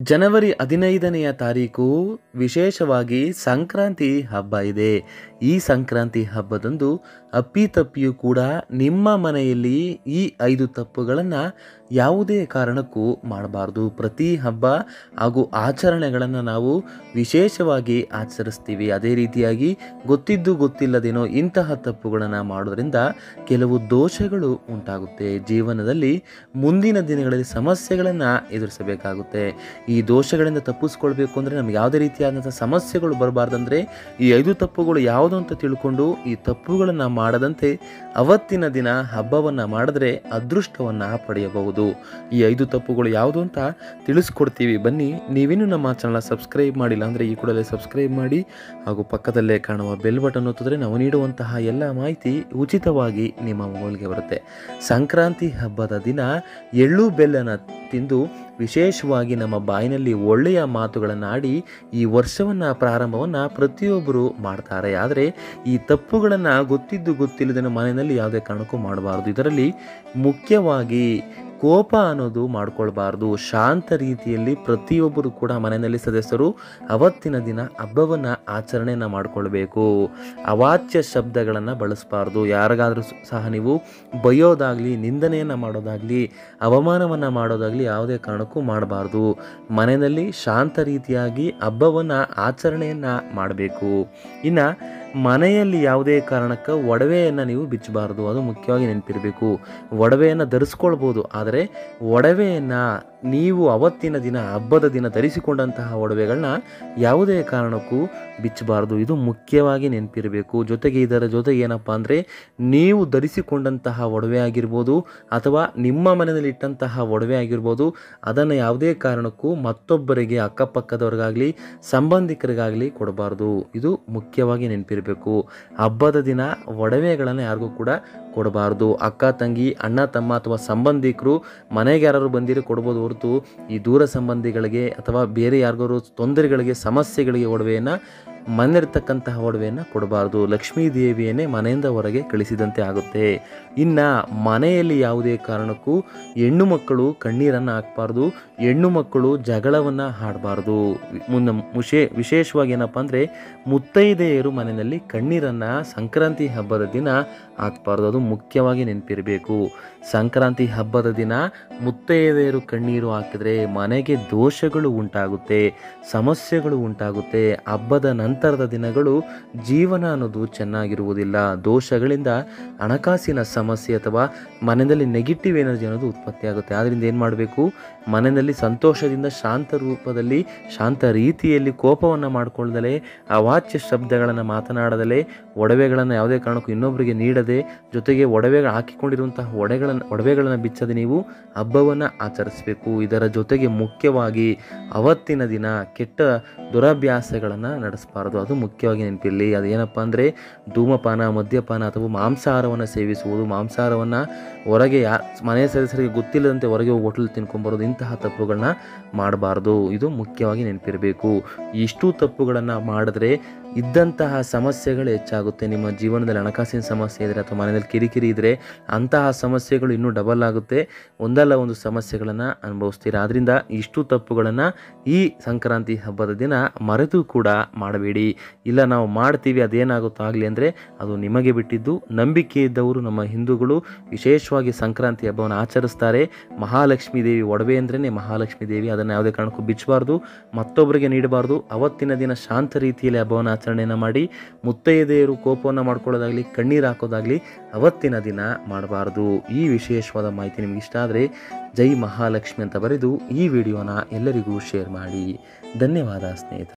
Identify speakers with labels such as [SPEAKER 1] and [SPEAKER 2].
[SPEAKER 1] ಜನವರಿ ಹದಿನೈದನೆಯ ತಾರೀಕು ವಿಶೇಷವಾಗಿ ಸಂಕ್ರಾಂತಿ ಹಬ್ಬ ಇದೆ ಈ ಸಂಕ್ರಾಂತಿ ಹಬ್ಬದಂದು ಅಪ್ಪಿತಪ್ಪಿಯೂ ಕೂಡ ನಿಮ್ಮ ಮನೆಯಲ್ಲಿ ಈ ಐದು ತಪ್ಪುಗಳನ್ನು ಯಾವುದೇ ಕಾರಣಕ್ಕೂ ಮಾಡಬಾರ್ದು ಪ್ರತಿ ಹಬ್ಬ ಹಾಗೂ ಆಚರಣೆಗಳನ್ನು ನಾವು ವಿಶೇಷವಾಗಿ ಆಚರಿಸ್ತೀವಿ ಅದೇ ರೀತಿಯಾಗಿ ಗೊತ್ತಿದ್ದು ಗೊತ್ತಿಲ್ಲದೇನೋ ಇಂತಹ ತಪ್ಪುಗಳನ್ನು ಮಾಡೋದ್ರಿಂದ ಕೆಲವು ದೋಷಗಳು ಉಂಟಾಗುತ್ತೆ ಜೀವನದಲ್ಲಿ ಮುಂದಿನ ದಿನಗಳಲ್ಲಿ ಸಮಸ್ಯೆಗಳನ್ನು ಎದುರಿಸಬೇಕಾಗುತ್ತೆ ಈ ದೋಷಗಳಿಂದ ತಪ್ಪಿಸ್ಕೊಳ್ಬೇಕು ಅಂದರೆ ನಮ್ಗೆ ಯಾವುದೇ ರೀತಿಯಾದಂಥ ಸಮಸ್ಯೆಗಳು ಬರಬಾರ್ದಂದ್ರೆ ಈ ಐದು ತಪ್ಪುಗಳು ಯಾವುದು ಅಂತ ತಿಳ್ಕೊಂಡು ಈ ತಪ್ಪುಗಳನ್ನು ಮಾಡದಂತೆ ಅವತ್ತಿನ ದಿನ ಹಬ್ಬವನ್ನು ಮಾಡಿದ್ರೆ ಅದೃಷ್ಟವನ್ನು ಪಡೆಯಬಹುದು ಈ ಐದು ತಪ್ಪುಗಳು ಯಾವುದು ಅಂತ ತಿಳಿಸ್ಕೊಡ್ತೀವಿ ಬನ್ನಿ ನೀವಿನ್ನೂ ನಮ್ಮ ಚಾನಲ್ ಸಬ್ಸ್ಕ್ರೈಬ್ ಮಾಡಿಲ್ಲ ಅಂದರೆ ಈ ಕೂಡಲೇ ಸಬ್ಸ್ಕ್ರೈಬ್ ಮಾಡಿ ಹಾಗೂ ಪಕ್ಕದಲ್ಲೇ ಕಾಣುವ ಬೆಲ್ ಬಟನ್ ಒತ್ತಿದ್ರೆ ನಾವು ನೀಡುವಂತಹ ಎಲ್ಲ ಮಾಹಿತಿ ಉಚಿತವಾಗಿ ನಿಮ್ಮ ಮೊಬೈಲ್ಗೆ ಬರುತ್ತೆ ಸಂಕ್ರಾಂತಿ ಹಬ್ಬದ ದಿನ ಎಳ್ಳು ಬೆಲ್ಲನ ತಿಂದು ವಿಶೇಷವಾಗಿ ನಮ್ಮ ಬಾಯಿನಲ್ಲಿ ಒಳ್ಳೆಯ ಮಾತುಗಳನ್ನು ಆಡಿ ಈ ವರ್ಷವನ್ನು ಪ್ರಾರಂಭವನ್ನು ಪ್ರತಿಯೊಬ್ಬರು ಮಾಡ್ತಾರೆ ಆದರೆ ಈ ತಪ್ಪುಗಳನ್ನು ಗೊತ್ತಿದ್ದು ಗೊತ್ತಿಲ್ಲದ ಮನೆಯಲ್ಲಿ ಯಾವುದೇ ಕಾರಣಕ್ಕೂ ಮಾಡಬಾರ್ದು ಇದರಲ್ಲಿ ಮುಖ್ಯವಾಗಿ ಕೋಪ ಅನ್ನೋದು ಮಾಡ್ಕೊಳ್ಬಾರ್ದು ಶಾಂತ ರೀತಿಯಲ್ಲಿ ಪ್ರತಿಯೊಬ್ಬರು ಕೂಡ ಮನೆಯಲ್ಲಿ ಸದಸ್ಯರು ಅವತ್ತಿನ ದಿನ ಹಬ್ಬವನ್ನು ಆಚರಣೆಯನ್ನು ಮಾಡಿಕೊಳ್ಬೇಕು ಅವಾಚ್ಯ ಶಬ್ದಗಳನ್ನು ಬಳಸಬಾರ್ದು ಯಾರಿಗಾದರೂ ಸಹ ನೀವು ಬೈಯೋದಾಗಲಿ ನಿಂದನೆಯನ್ನು ಮಾಡೋದಾಗಲಿ ಅವಮಾನವನ್ನು ಮಾಡೋದಾಗಲಿ ಯಾವುದೇ ಕಾರಣಕ್ಕೂ ಮಾಡಬಾರ್ದು ಮನೆಯಲ್ಲಿ ಶಾಂತ ರೀತಿಯಾಗಿ ಹಬ್ಬವನ್ನು ಆಚರಣೆಯನ್ನು ಮಾಡಬೇಕು ಇನ್ನು ಮನೆಯಲ್ಲಿ ಯಾವುದೇ ಕಾರಣಕ್ಕೆ ಒಡವೆಯನ್ನು ನೀವು ಬಿಚ್ಚಬಾರ್ದು ಅದು ಮುಖ್ಯವಾಗಿ ನೆನಪಿರಬೇಕು ಒಡವೆಯನ್ನು ಧರಿಸ್ಕೊಳ್ಬೋದು ಆದರೆ ಒಡವೆಯನ್ನು ನೀವು ಅವತ್ತಿನ ದಿನ ಹಬ್ಬದ ದಿನ ಧರಿಸಿಕೊಂಡಂತಹ ಒಡವೆಗಳನ್ನ ಯಾವುದೇ ಕಾರಣಕ್ಕೂ ಬಿಚ್ಚಬಾರ್ದು ಇದು ಮುಖ್ಯವಾಗಿ ನೆನಪಿರಬೇಕು ಜೊತೆಗೆ ಇದರ ಜೊತೆಗೆ ಏನಪ್ಪ ಅಂದರೆ ನೀವು ಧರಿಸಿಕೊಂಡಂತಹ ಒಡವೆ ಆಗಿರ್ಬೋದು ಅಥವಾ ನಿಮ್ಮ ಮನೆಯಲ್ಲಿ ಇಟ್ಟಂತಹ ಒಡವೆ ಆಗಿರ್ಬೋದು ಅದನ್ನು ಯಾವುದೇ ಕಾರಣಕ್ಕೂ ಮತ್ತೊಬ್ಬರಿಗೆ ಅಕ್ಕಪಕ್ಕದವ್ರಿಗಾಗಲಿ ಸಂಬಂಧಿಕರಿಗಾಗಲಿ ಕೊಡಬಾರ್ದು ಇದು ಮುಖ್ಯವಾಗಿ ನೆನಪಿರಬೇಕು ಹಬ್ಬದ ದಿನ ಒಡವೆಗಳನ್ನು ಯಾರಿಗೂ ಕೂಡ ಕೊಡಬಾರ್ದು ಅಕ್ಕ ತಂಗಿ ಅಣ್ಣ ತಮ್ಮ ಅಥವಾ ಸಂಬಂಧಿಕರು ಮನೆಗೆ ಯಾರು ಬಂದಿರೋ ಕೊಡ್ಬೋದು ಹೊರತು ಈ ದೂರ ಸಂಬಂಧಿಗಳಿಗೆ ಅಥವಾ ಬೇರೆ ಯಾರಿಗಾರು ತೊಂದರೆಗಳಿಗೆ ಸಮಸ್ಯೆಗಳಿಗೆ ಒಡವೆಯನ್ನು ಮನೆಯಿರ್ತಕ್ಕಂತಹ ಒಡವೆಯನ್ನು ಕೊಡಬಾರ್ದು ಲಕ್ಷ್ಮೀ ದೇವಿಯನ್ನೇ ಮನೆಯಿಂದ ಹೊರಗೆ ಕಳಿಸಿದಂತೆ ಆಗುತ್ತೆ ಇನ್ನು ಮನೆಯಲ್ಲಿ ಯಾವುದೇ ಕಾರಣಕ್ಕೂ ಹೆಣ್ಣು ಮಕ್ಕಳು ಕಣ್ಣೀರನ್ನು ಹಾಕಬಾರ್ದು ಹೆಣ್ಣು ಮಕ್ಕಳು ಜಗಳವನ್ನು ಆಡಬಾರ್ದು ಮುನ್ನ ಮುಶೇ ವಿಶೇಷವಾಗಿ ಏನಪ್ಪ ಅಂದರೆ ಮುತ್ತೈದೆಯರು ಮನೆಯಲ್ಲಿ ಕಣ್ಣೀರನ್ನು ಸಂಕ್ರಾಂತಿ ಹಬ್ಬದ ದಿನ ಹಾಕಬಾರ್ದು ಅದು ಮುಖ್ಯವಾಗಿ ನೆನಪಿರಬೇಕು ಸಂಕ್ರಾಂತಿ ಹಬ್ಬದ ದಿನ ಮುತ್ತೈದೆಯರು ಕಣ್ಣೀರು ಹಾಕಿದ್ರೆ ಮನೆಗೆ ದೋಷಗಳು ಉಂಟಾಗುತ್ತೆ ಸಮಸ್ಯೆಗಳು ಉಂಟಾಗುತ್ತೆ ಹಬ್ಬದ ನಂತರದ ದಿನಗಳು ಜೀವನ ಅನ್ನೋದು ಚೆನ್ನಾಗಿರುವುದಿಲ್ಲ ದೋಷಗಳಿಂದ ಹಣಕಾಸಿನ ಸಮಸ್ಯೆ ಅಥವಾ ಮನೆಯಲ್ಲಿ ನೆಗೆಟಿವ್ ಎನರ್ಜಿ ಅನ್ನೋದು ಉತ್ಪತ್ತಿಯಾಗುತ್ತೆ ಆದ್ದರಿಂದ ಏನು ಮಾಡಬೇಕು ಮನೆಯಲ್ಲಿ ಸಂತೋಷದಿಂದ ಶಾಂತ ರೂಪದಲ್ಲಿ ಶಾಂತ ರೀತಿಯಲ್ಲಿ ಕೋಪವನ್ನು ಮಾಡಿಕೊಳ್ಳದಲೇ ಅವಾಚ್ಯ ಶಬ್ದಗಳನ್ನು ಮಾತನಾಡದಲೇ ಒಡವೆಗಳನ್ನು ಯಾವುದೇ ಕಾರಣಕ್ಕೂ ಇನ್ನೊಬ್ಬರಿಗೆ ನೀಡದೆ ಜೊತೆಗೆ ಒಡವೆ ಹಾಕಿಕೊಂಡಿರುವಂತಹ ಒಡೆಗಳನ್ನು ಒಡವೆಗಳನ್ನು ಬಿಚ್ಚದೆ ನೀವು ಹಬ್ಬವನ್ನು ಆಚರಿಸಬೇಕು ಇದರ ಜೊತೆಗೆ ಮುಖ್ಯವಾಗಿ ಅವತ್ತಿನ ದಿನ ಕೆಟ್ಟ ದುರಭ್ಯಾಸಗಳನ್ನು ನಡೆಸಬಾರದು ಅದು ಮುಖ್ಯವಾಗಿ ನೆನಪಿರಲಿ ಅದೇನಪ್ಪ ಅಂದರೆ ಧೂಮಪಾನ ಮದ್ಯಪಾನ ಅಥವಾ ಮಾಂಸಾಹಾರವನ್ನು ಸೇವಿಸುವುದು ಮಾಂಸಾಹಾರವನ್ನು ಹೊರಗೆ ಯಾ ಮನೆಯ ಸದಸ್ಯರಿಗೆ ಗೊತ್ತಿಲ್ಲದಂತೆ ಹೊರಗೆ ಹೋಗಿ ಹೋಟೆಲ್ ತಿನ್ಕೊಂಬರೋದು ಇಂತಹ ತಪ್ಪುಗಳನ್ನ ಮಾಡಬಾರ್ದು ಇದು ಮುಖ್ಯವಾಗಿ ನೆನಪಿರಬೇಕು ಇಷ್ಟು ತಪ್ಪುಗಳನ್ನು ಮಾಡಿದ್ರೆ ಇದ್ದಂತಹ ಸಮಸ್ಯೆಗಳು ಹೆಚ್ಚಾಗುತ್ತೆ ನಿಮ್ಮ ಜೀವನದಲ್ಲಿ ಹಣಕಾಸಿನ ಸಮಸ್ಯೆ ಇದ್ದರೆ ಅಥವಾ ಮನೆಯಲ್ಲಿ ಕಿರಿಕಿರಿ ಇದ್ದರೆ ಅಂತಹ ಸಮಸ್ಯೆಗಳು ಇನ್ನೂ ಡಬಲ್ ಆಗುತ್ತೆ ಒಂದಲ್ಲ ಒಂದು ಸಮಸ್ಯೆಗಳನ್ನು ಅನುಭವಿಸ್ತೀರ ಆದ್ದರಿಂದ ಇಷ್ಟು ತಪ್ಪುಗಳನ್ನು ಈ ಸಂಕ್ರಾಂತಿ ಹಬ್ಬದ ದಿನ ಮರೆತು ಕೂಡ ಮಾಡಬೇಡಿ ಇಲ್ಲ ನಾವು ಮಾಡ್ತೀವಿ ಅದೇನಾಗುತ್ತೋ ಆಗಲಿ ಅಂದರೆ ಅದು ನಿಮಗೆ ಬಿಟ್ಟಿದ್ದು ನಂಬಿಕೆ ಇದ್ದವರು ನಮ್ಮ ಹಿಂದೂಗಳು ವಿಶೇಷವಾಗಿ ಸಂಕ್ರಾಂತಿ ಹಬ್ಬವನ್ನು ಆಚರಿಸ್ತಾರೆ ಮಹಾಲಕ್ಷ್ಮೀ ದೇವಿ ಒಡವೆ ಅಂದ್ರೇ ಮಹಾಲಕ್ಷ್ಮೀ ದೇವಿ ಅದನ್ನು ಯಾವುದೇ ಕಾರಣಕ್ಕೂ ಬಿಚ್ಚಬಾರ್ದು ಮತ್ತೊಬ್ಬರಿಗೆ ನೀಡಬಾರ್ದು ಅವತ್ತಿನ ದಿನ ಶಾಂತ ರೀತಿಯಲ್ಲಿ ಹಬ್ಬವನ್ನು ಆಚರಣೆಯನ್ನು ಮಾಡಿ ಮುತ್ತೈದೆಯರು ಕೋಪವನ್ನು ಮಾಡ್ಕೊಳ್ಳೋದಾಗಲಿ ಕಣ್ಣೀರು ಹಾಕೋದಾಗಲಿ ಅವತ್ತಿನ ದಿನ ಮಾಡಬಾರ್ದು ಈ ವಿಶೇಷವಾದ ಮಾಹಿತಿ ನಿಮ್ಗೆ ಇಷ್ಟ ಆದರೆ ಜೈ ಮಹಾಲಕ್ಷ್ಮಿ ಅಂತ ಬರೆದು ಈ ವಿಡಿಯೋನ ಎಲ್ಲರಿಗೂ ಶೇರ್ ಮಾಡಿ ಧನ್ಯವಾದ ಸ್ನೇಹಿತರೆ